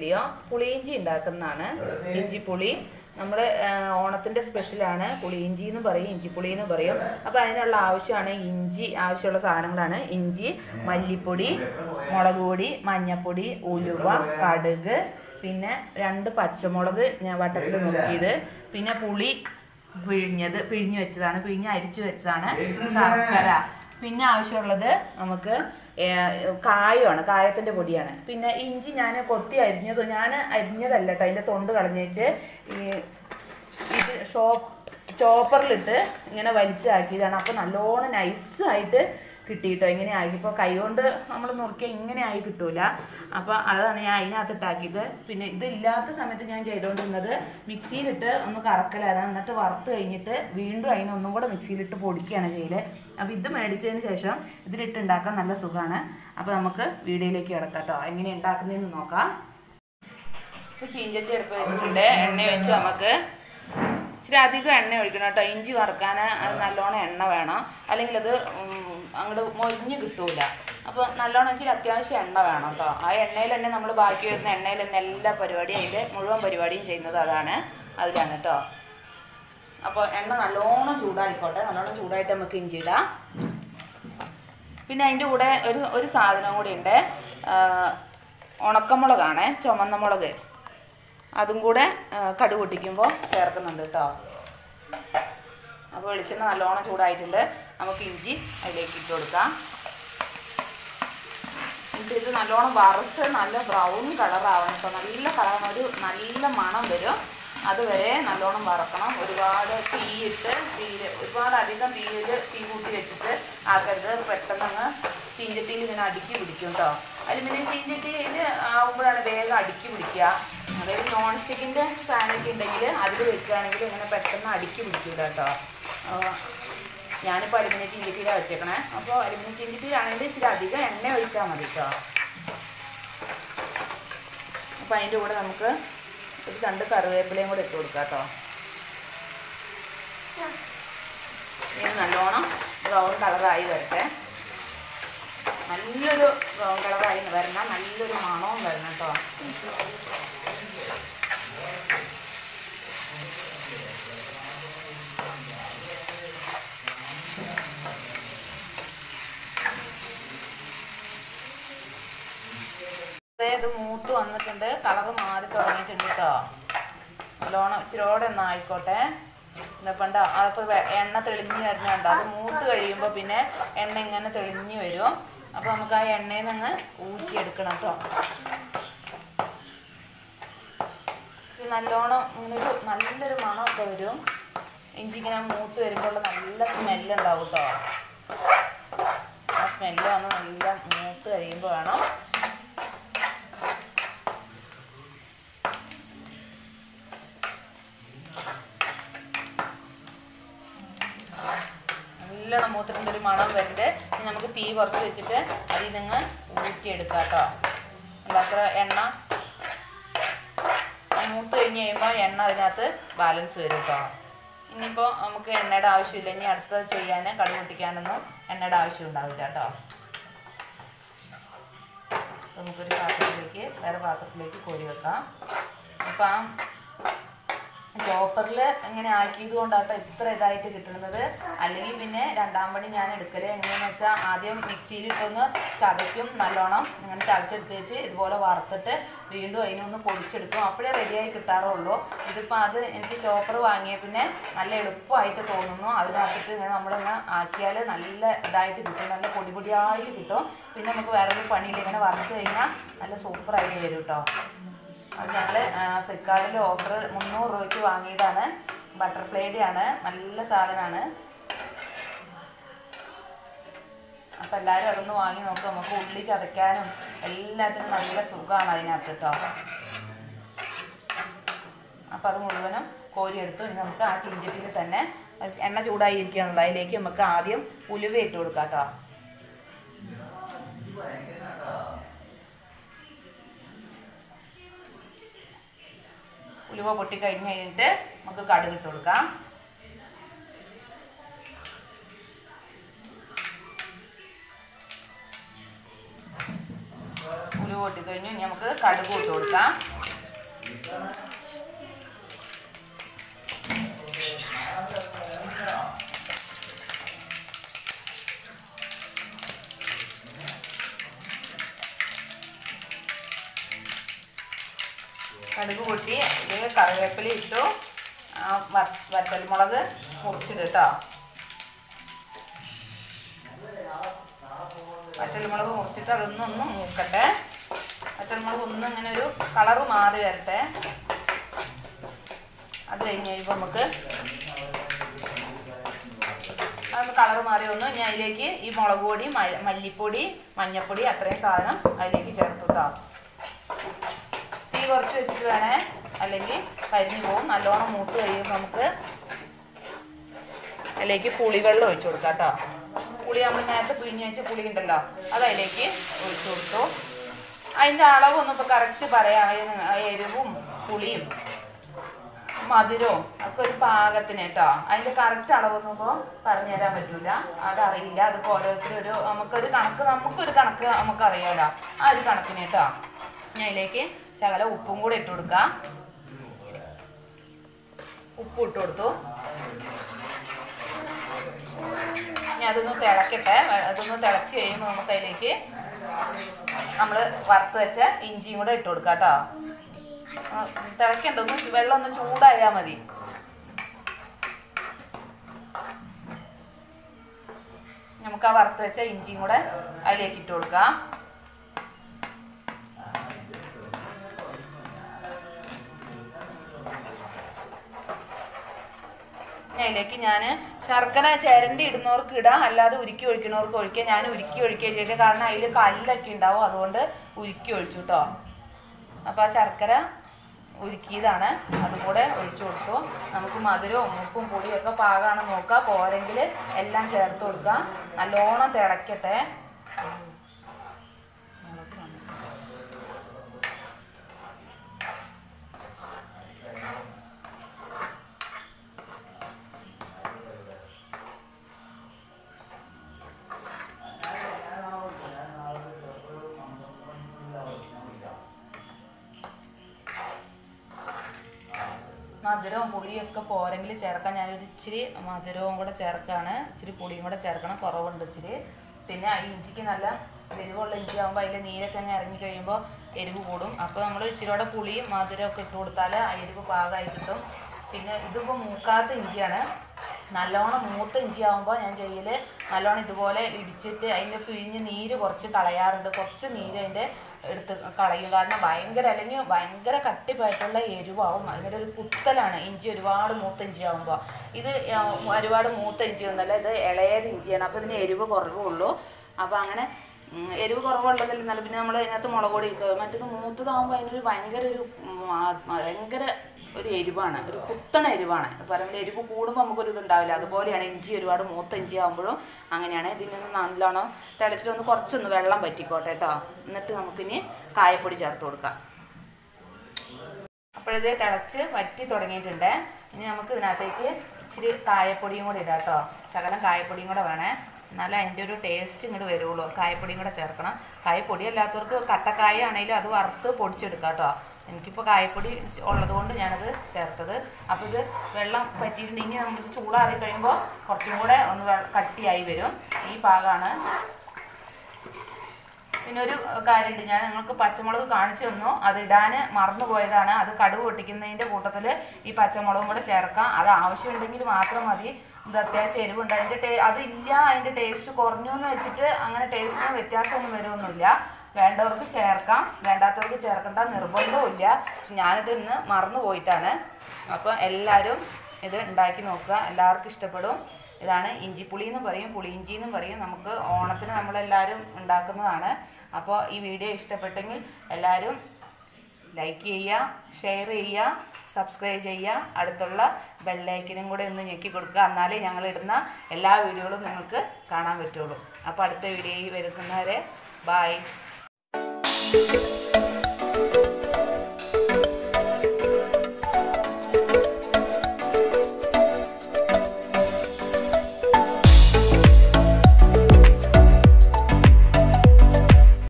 video പുളിയിഞ്ചി ഉണ്ടാക്കുന്നതാണ് ഇഞ്ചിപ്പുളി നമ്മുടെ ഓണത്തിൻ്റെ സ്പെഷ്യലാണ് പുളിയിഞ്ചി എന്ന് പറയും ഇഞ്ചിപ്പുളി എന്ന് പറയും അപ്പോൾ അതിനുള്ള ആവശ്യമാണ് ഇഞ്ചി ആവശ്യമുള്ള സാധനങ്ങളാണ് ഇഞ്ചി മല്ലിപ്പൊടി മുളക് പൊടി മഞ്ഞൾപ്പൊടി ഉലുവ കടുക് പിന്നെ രണ്ട് പച്ചമുളക് ഞാൻ വട്ടത്തിൽ നുറുക്കിയത് പിന്നെ പുളി പിഴിഞ്ഞത് പിഴിഞ്ഞ് വെച്ചതാണ് പിഴിഞ്ഞ് അരിച്ചു വെച്ചതാണ് ശർക്കര പിന്നെ ആവശ്യമുള്ളത് നമുക്ക് ഏ- കായമാണ് കായത്തിൻ്റെ പൊടിയാണ് പിന്നെ ഇഞ്ചി ഞാൻ കൊത്തി അരിഞ്ഞത് ഞാൻ അരിഞ്ഞതല്ല കേട്ടോ അതിൻ്റെ തൊണ്ട് കളഞ്ഞേച്ച് ഈ ഇത് ഷോപ്പ് ചോപ്പറിലിട്ട് ഇങ്ങനെ വലിച്ചാക്കിയതാണ് അപ്പോൾ നല്ലോണം നൈസായിട്ട് കിട്ടിയിട്ടോ ഇങ്ങനെ ആക്കി ഇപ്പോൾ കൈകൊണ്ട് നമ്മൾ നുറുക്കിയാൽ ഇങ്ങനെ ആയി കിട്ടൂല അപ്പോൾ അതാണ് ഞാൻ അതിനകത്ത് ഇട്ടാക്കിയത് പിന്നെ ഇതില്ലാത്ത സമയത്ത് ഞാൻ ചെയ്തുകൊണ്ടിരുന്നത് മിക്സിയിലിട്ട് ഒന്ന് കറക്കലാണ് എന്നിട്ട് വറുത്ത് കഴിഞ്ഞിട്ട് വീണ്ടും അതിനൊന്നും കൂടെ മിക്സിയിലിട്ട് പൊടിക്കുകയാണ് ചെയ്യല് അപ്പോൾ ഇത് മേടിച്ചതിന് ശേഷം ഇതിലിട്ട് ഉണ്ടാക്കാൻ നല്ല സുഖമാണ് അപ്പോൾ നമുക്ക് വീഡിയോയിലേക്ക് കിടക്കാം കേട്ടോ എങ്ങനെ ഉണ്ടാക്കുന്നതെന്ന് നോക്കാം ഇപ്പോൾ ചീഞ്ചട്ടി അടുപ്പ് വെച്ചിട്ടുണ്ട് എണ്ണ ഒഴിച്ച് നമുക്ക് ഇച്ചിരി അധികം എണ്ണ ഒഴിക്കണം കേട്ടോ ഇഞ്ചി വറുക്കാൻ അത് നല്ലോണം എണ്ണ വേണം അല്ലെങ്കിൽ അത് അങ്ങോട്ട് മൊരിഞ്ഞ് കിട്ടൂല അപ്പോൾ നല്ലോണം ഇച്ചിരി അത്യാവശ്യം എണ്ണ വേണം കേട്ടോ ആ എണ്ണയിൽ തന്നെ നമ്മൾ ബാക്കി വരുന്ന എണ്ണയിൽ തന്നെ എല്ലാ പരിപാടിയും അതിൻ്റെ മുഴുവൻ പരിപാടിയും ചെയ്യുന്നത് അതാണ് അതിലാണ് കേട്ടോ അപ്പോൾ എണ്ണ നല്ലോണം ചൂടായിക്കോട്ടെ നല്ലോണം ചൂടായിട്ട് നമുക്ക് ഇഞ്ചി ഇടാം പിന്നെ അതിൻ്റെ കൂടെ ഒരു ഒരു സാധനം കൂടി ഉണ്ട് ആ, ഉണക്കമുളകാണ് ചുമന്ന മുളക് അതും കൂടെ ആ, കടുക് പൊട്ടിക്കുമ്പോൾ ചേർക്കുന്നുണ്ട് കേട്ടോ അപ്പോൾ വെളിച്ചെണ്ണ നല്ലോണം ചൂടായിട്ടുണ്ട് നമുക്ക് ഇഞ്ചി അതിലേക്ക് ഇട്ട് കൊടുക്കാം എന്നിട്ട് ഇത് നല്ലോണം വറുത്ത് നല്ല ബ്രൗൺ കളറാവണം കേട്ടോ നല്ല കളറാണ് ഒരു നല്ല മണം വരും അതുവരെ നല്ലോണം വറക്കണം ഒരുപാട് തീയിട്ട് തീയിൽ ഒരുപാട് അധികം തീയിൽ തീ കൂട്ടി വെച്ചിട്ട് ആക്കരുത് പെട്ടെന്നങ്ങ് ചീഞ്ചട്ടിയിൽ ഇങ്ങനെ അടുക്കി പിടിക്കും കേട്ടോ അലുമിനിയം ചീഞ്ചട്ടിയിൽ ആവുമ്പോഴാണ് വേഗം അടുക്കി പിടിക്കുക അതായത് നോൺ സ്റ്റിക്കിൻ്റെ പാനൊക്കെ ഉണ്ടെങ്കിൽ അതിൽ വെക്കുകയാണെങ്കിൽ ഇങ്ങനെ പെട്ടെന്ന് അടുക്കി പിടിക്കില്ല കേട്ടോ ആ, ഞാനിപ്പോൾ അലുമിനിയം ചീഞ്ചട്ടിയിലാണ് വെച്ചേക്കണേ അപ്പോൾ അലുമിനിയം ചീഞ്ചട്ടിയിലാണെങ്കിൽ ഇച്ചിരി അധികം എണ്ണ ഒഴിച്ചാൽ മതി കേട്ടോ അപ്പോൾ അതിൻ്റെ കൂടെ നമുക്ക് ഒരു രണ്ട് കറിവേപ്പിലയും കൂടെ ഇട്ട് കൊടുക്കാം കേട്ടോ ഇത് നല്ലോണം ബ്രൗൺ കളറായി വരട്ടെ നല്ലൊരു ബ്രൗൺ കളറായി വരണം നല്ലൊരു മണവും വരണം കേട്ടോ ദേ ഇത് മൂത്ത് വന്നിട്ടുണ്ട് കളറ് മാറി തുടങ്ങിയിട്ടുണ്ട് കേട്ടോ നല്ലോണം ഇച്ചിരിയോടെ ഒന്ന് ആയിക്കോട്ടെ പണ്ട് അതിപ്പോൾ എണ്ണ തെളിഞ്ഞ് വരുന്നുണ്ട് അത് മൂത്ത് കഴിയുമ്പോൾ പിന്നെ എണ്ണ ഇങ്ങനെ തെളിഞ്ഞ് വരും അപ്പോൾ നമുക്ക് ആ എണ്ണയിൽ നിന്ന് ഊറ്റിയെടുക്കണം കേട്ടോ ഇത് നല്ലോണം ഇങ്ങനെ ഒരു നല്ലൊരു മണമൊക്കെ വരും ഇഞ്ചി ഇങ്ങനെ മൂത്ത് വരുമ്പോൾ നല്ല സ്മെല്ല് ഉണ്ടാവും കേട്ടോ ആ സ്മെല്ല് വന്ന് നല്ല മൂത്ത് കഴിയുമ്പോൾ വേണം നല്ലോണം മൂത്തിട്ടുണ്ട് ഒരു മണം വരുന്നുണ്ട് ഇനി നമുക്ക് തീ കുറച്ച് വെച്ചിട്ട് അതിൽ നിന്ന് ഊറ്റിയെടുക്കാം കേട്ടോ അത്ര എണ്ണ മൂത്ത് കഴിഞ്ഞ് കഴിയുമ്പോൾ എണ്ണ അതിനകത്ത് ബാലൻസ് വരും കേട്ടോ ഇനിയിപ്പോൾ നമുക്ക് എണ്ണയുടെ ആവശ്യമില്ല ഇനി അടുത്തത് ചെയ്യാൻ കടുക് പൊട്ടിക്കാനൊന്നും എണ്ണയുടെ ആവശ്യം ഉണ്ടാവില്ല കേട്ടോ നമുക്കൊരു പാത്രത്തിലേക്ക് വേറെ പാത്രത്തിലേക്ക് കോരി വെക്കാം അപ്പം ആ ചോപ്പറിൽ ഇങ്ങനെ ആക്കിയത് കൊണ്ടാട്ടോ ഇത്ര ഇതായിട്ട് കിട്ടുന്നത് അല്ലെങ്കിൽ പിന്നെ രണ്ടാം പണി ഞാൻ എടുക്കല് എങ്ങനെയാന്ന് വെച്ചാൽ ആദ്യം മിക്സിയിൽ ഇട്ടൊന്ന് ചതയ്ക്കും നല്ലോണം ഇങ്ങനെ ചതച്ചെടുത്ത് വെച്ച് ഇതുപോലെ വറുത്തിട്ട് വീണ്ടും അതിനൊന്ന് പൊടിച്ചെടുക്കും അപ്പോഴേ റെഡിയായി കിട്ടാറുള്ളൂ ഇതിപ്പോൾ അത് എനിക്ക് ചോപ്പർ വാങ്ങിയ പിന്നെ നല്ല എളുപ്പമായിട്ട് തോന്നുന്നു അതിനകത്തിട്ട് ഇങ്ങനെ നമ്മളിങ്ങനെ ആക്കിയാൽ നല്ല ഇതായിട്ട് കിട്ടും നല്ല പൊടി പൊടിയായിട്ട് കിട്ടും പിന്നെ നമുക്ക് വേറെ ഒരു പണിയില്ല ഇങ്ങനെ വറുത്ത് കഴിഞ്ഞാൽ നല്ല സൂപ്പറായിട്ട് വരും കേട്ടോ അത് ഞങ്ങൾ ഫ്ലിപ്കാർട്ടിൽ ഓഫർ മുന്നൂറ് രൂപയ്ക്ക് വാങ്ങിയതാണ് ബട്ടർഫ്ലൈയുടെ ആണ് നല്ല സാധനമാണ് അപ്പം എല്ലാവരും അതൊന്ന് വാങ്ങി നോക്കുക നമുക്ക് ഉള്ളി ചതയ്ക്കാനും എല്ലാത്തിനും നല്ല സുഖമാണ് അതിനകത്ത് കേട്ടോ അപ്പം അത് മുഴുവനും കോരിയെടുത്തു ഇനി നമുക്ക് ആ ചീഞ്ചട്ടിയിൽ തന്നെ എണ്ണ ചൂടായി ഇരിക്കുകയാണല്ലോ അതിലേക്ക് നമുക്ക് ആദ്യം ഉലുവ ഇട്ട് കൊടുക്കാം കേട്ടോ ഉലുവ പൊട്ടി കഴിഞ്ഞ് കഴിഞ്ഞിട്ട് നമുക്ക് കടുക് ഇട്ട് കൊടുക്കാം ഉലുവ പൊട്ടി കഴിഞ്ഞ് ഇനി നമുക്ക് കടുക് ഇട്ട് കൊടുക്കാം കടുക് പൊട്ടി ഇതിൽ കറിവേപ്പില ഇട്ടു ആ വ- വറ്റൽമുളക് മുറിച്ചിട് കേട്ടോ വറ്റൽമുളക് മുറിച്ചിട്ട് അതൊന്നും ഒന്ന് മൂക്കട്ടെ വറ്റൽമുളക് ഒന്ന് ഇങ്ങനെ ഒരു കളറ് മാറി വരട്ടെ അത് കഴിഞ്ഞ് കഴിയുമ്പോൾ നമുക്ക് അതൊന്ന് കളറ് മാറി ഒന്ന് ഇനി അതിലേക്ക് ഈ മുളക് പൊടി മ- മല്ലിപ്പൊടി മഞ്ഞപ്പൊടി അത്രയും സാധനം അതിലേക്ക് ചേർത്ത് കേട്ടോ തീ കുറച്ച് വെച്ചിട്ട് വേണേ അല്ലെങ്കിൽ കരിഞ്ഞു പോകും നല്ലോണം മൂത്ത് കഴിയുമ്പോൾ നമുക്ക് അതിലേക്ക് പുളിവെള്ളം ഒഴിച്ചു കൊടുക്കാം കേട്ടോ പുളി നമ്മൾ നേരത്തെ പിഴിഞ്ഞ് വെച്ച പുളി ഉണ്ടല്ലോ അത് അതിലേക്ക് ഒഴിച്ചു കൊടുത്തു അതിൻ്റെ അളവൊന്നും ഇപ്പോൾ കറക്റ്റ് പറയാം ആ എരിവും പുളിയും മധുരവും ഒക്കെ ഒരു പാകത്തിന് കേട്ടോ അതിൻ്റെ കറക്റ്റ് അളവൊന്നും ഇപ്പോൾ പറഞ്ഞു തരാൻ പറ്റില്ല അതറിയില്ല അതിപ്പോൾ ഓരോരുത്തരും ഒരു നമുക്കൊരു കണക്ക് നമുക്കൊരു കണക്ക് നമുക്കറിയാമല്ലോ ആ ഒരു കണക്കിന് കേട്ടോ ഞാൻ അതിലേക്ക് ശകല ഉപ്പും കൂടെ ഇട്ട് കൊടുക്കാം ഉപ്പ് ഇട്ട് കൊടുത്തു ഇനി അതൊന്ന് തിളക്കട്ടെ വെ- അതൊന്ന് തിളച്ച് കഴിയുമ്പോൾ നമുക്ക് അതിലേക്ക് നമ്മൾ വറുത്ത് വെച്ച ഇഞ്ചിയും കൂടെ ഇട്ട് കൊടുക്കാം കേട്ടോ തിളക്കണ്ട ഒന്ന് വെള്ളം ഒന്ന് ചൂടായാൽ മതി നമുക്ക് ആ വറുത്ത് വെച്ച ഇഞ്ചിയും കൂടെ അതിലേക്ക് ഇട്ട് കൊടുക്കാം ഇനി അതിലേക്ക് ഞാൻ ശർക്കര ചിരണ്ടി ഇടുന്നവർക്ക് ഇടാം അല്ലാതെ ഉരുക്കി ഒഴിക്കുന്നവർക്ക് ഒഴിക്കുക ഞാൻ ഉരുക്കി ഒഴിക്കുക ചെയ്തത് കാരണം അതിൽ കല്ലൊക്കെ ഉണ്ടാവും അതുകൊണ്ട് ഉരുക്കി ഒഴിച്ചു കേട്ടോ അപ്പോൾ ആ ശർക്കര ഉരുക്കിയതാണ് അതും കൂടെ ഒഴിച്ചു കൊടുത്തു നമുക്ക് മധുരവും ഉപ്പും പുളിയും ഒക്കെ പാകമാണ് നോക്കുക പോരെങ്കിൽ എല്ലാം ചേർത്ത് കൊടുക്കാം നല്ലോണം തിളക്കട്ടെ മധുരവും പുളിയും ഒക്കെ പോരെങ്കിൽ ചേർക്കാൻ ഞാനൊരു ഇച്ചിരി മധുരവും കൂടെ ചേർക്കാണ് ഇച്ചിരി പുളിയും കൂടെ ചേർക്കണം കുറവുണ്ട് ഇച്ചിരി പിന്നെ ആ ഇഞ്ചിക്ക് നല്ല എരിവുള്ള ഇഞ്ചി ആകുമ്പോൾ അതിൽ നീരൊക്കെ അങ്ങ് ഇറങ്ങി കഴിയുമ്പോൾ എരിവ് കൂടും അപ്പോൾ നമ്മൾ ഇച്ചിരി കൂടെ പുളിയും മധുരമൊക്കെ ഇട്ട് കൊടുത്താൽ ആ എരിവ് പാകമായി കിട്ടും പിന്നെ ഇതിപ്പോൾ മൂക്കാത്ത ഇഞ്ചിയാണ് നല്ലോണം മൂത്ത ഇഞ്ചി ആകുമ്പോൾ ഞാൻ ചെയ്യൽ നല്ലോണം ഇതുപോലെ ഇടിച്ചിട്ട് അതിൻ്റെ പിഴിഞ്ഞ് നീര് കുറച്ച് കളയാറുണ്ട് കുറച്ച് നീര് അതിൻ്റെ എടുത്ത് കളയും കാരണം ഭയങ്കര അല്ലെങ്കിൽ ഭയങ്കര കട്ടിപ്പായിട്ടുള്ള എരിവാവും ഭയങ്കര ഒരു കുത്തലാണ് ഇഞ്ചി ഒരുപാട് മൂത്ത ഇഞ്ചി ആകുമ്പോൾ ഇത് ആ, ഒരുപാട് മൂത്ത ഇഞ്ചി ഒന്നല്ല ഇത് ഇളയത് ഇഞ്ചിയാണ് അപ്പോൾ ഇതിന് എരിവ് കുറവുള്ളൂ അപ്പോൾ അങ്ങനെ ഉം, എരിവ് കുറവുള്ളതിൽ നല്ല പിന്നെ നമ്മൾ അതിനകത്ത് മുളക് പൊടി ഇട്ട് മറ്റേത് മൂത്തതാകുമ്പോൾ അതിനൊരു ഭയങ്കര ഒരു ഉം, ആ, ഭയങ്കര ഒരു എരിവാണ് ഒരു കുത്തണ എരിവാണ് പറയുമ്പോൾ എരിവ് കൂടുമ്പോൾ നമുക്കൊരു ഇതുണ്ടാവില്ല അതുപോലെയാണ് ഇഞ്ചി ഒരുപാട് മൂത്ത ഇഞ്ചി ആകുമ്പോഴും അങ്ങനെയാണ് ഇതിനൊന്ന് നല്ലോണം തിളച്ചിട്ട് ഒന്ന് കുറച്ചൊന്ന് വെള്ളം പറ്റിക്കോട്ടെ കേട്ടോ എന്നിട്ട് നമുക്കിനി കായപ്പൊടി ചേർത്ത് കൊടുക്കാം അപ്പോഴത് തിളച്ച് വറ്റി തുടങ്ങിയിട്ടുണ്ട് ഇനി നമുക്ക് ഇതിനകത്തേക്ക് ഇച്ചിരി കായപ്പൊടിയും കൂടി ഇടാം കേട്ടോ ശകലം കായപ്പൊടിയും കൂടെ വേണേ എന്നാലേ അതിൻ്റെ ഒരു ടേസ്റ്റ് ഇങ്ങോട്ട് വരുള്ളൂ കായപ്പൊടിയും കൂടെ ചേർക്കണം കായപ്പൊടി അല്ലാത്തവർക്ക് കട്ടക്കായ ആണെങ്കിലും അത് വറുത്ത് പൊടിച്ചെടുക്കാം കേട്ടോ എനിക്കിപ്പോൾ കായപ്പൊടി ഉള്ളത് കൊണ്ട് ഞാനത് ചേർത്തത് അപ്പോൾ ഇത് വെള്ളം പറ്റിയിട്ടുണ്ട് ഇനി നമുക്ക് ചൂടാറി കഴിയുമ്പോൾ കുറച്ചും കൂടെ ഒന്ന് വെ- കട്ടിയായി വരും ഈ പാകമാണ് പിന്നെ ഒരു കാര്യമുണ്ട് ഞാൻ നിങ്ങൾക്ക് പച്ചമുളക് കാണിച്ചു തന്നു അത് ഇടാൻ മറന്നു പോയതാണ് അത് കടുക് പൊട്ടിക്കുന്നതിൻ്റെ കൂട്ടത്തിൽ ഈ പച്ചമുളകും കൂടെ ചേർക്കാം അത് ആവശ്യമുണ്ടെങ്കിൽ മാത്രം മതി ഇത് അത്യാവശ്യം എരിവുണ്ട് അതിൻ്റെ ടേ അതില്ല അതിൻ്റെ ടേസ്റ്റ് കുറഞ്ഞു എന്ന് വെച്ചിട്ട് അങ്ങനെ ടേസ്റ്റിന് വ്യത്യാസമൊന്നും വരുമൊന്നുമില്ല വേണ്ടവർക്ക് ചേർക്കാം വേണ്ടാത്തവർക്ക് ചേർക്കേണ്ട നിർബന്ധവുമില്ല ഞാനിത് ഇന്ന് മറന്നു പോയിട്ടാണ് അപ്പോൾ എല്ലാവരും ഇത് ഉണ്ടാക്കി നോക്കുക എല്ലാവർക്കും ഇഷ്ടപ്പെടും ഇതാണ് ഇഞ്ചിപ്പുളി എന്നും പറയും പുളിയിഞ്ചി എന്നും പറയും നമുക്ക് ഓണത്തിന് നമ്മളെല്ലാവരും ഉണ്ടാക്കുന്നതാണ് അപ്പോൾ ഈ വീഡിയോ ഇഷ്ടപ്പെട്ടെങ്കിൽ എല്ലാവരും ലൈക്ക് ചെയ്യുക ഷെയർ ചെയ്യുക സബ്സ്ക്രൈബ് ചെയ്യുക അടുത്തുള്ള ബെല്ലൈക്കനും കൂടെ ഒന്ന് ഞെക്കി കൊടുക്കുക എന്നാലേ ഞങ്ങളിടുന്ന എല്ലാ വീഡിയോകളും നിങ്ങൾക്ക് കാണാൻ പറ്റുള്ളൂ അപ്പോൾ അടുത്ത വീഡിയോയിൽ വരുന്നവരെ ബായ്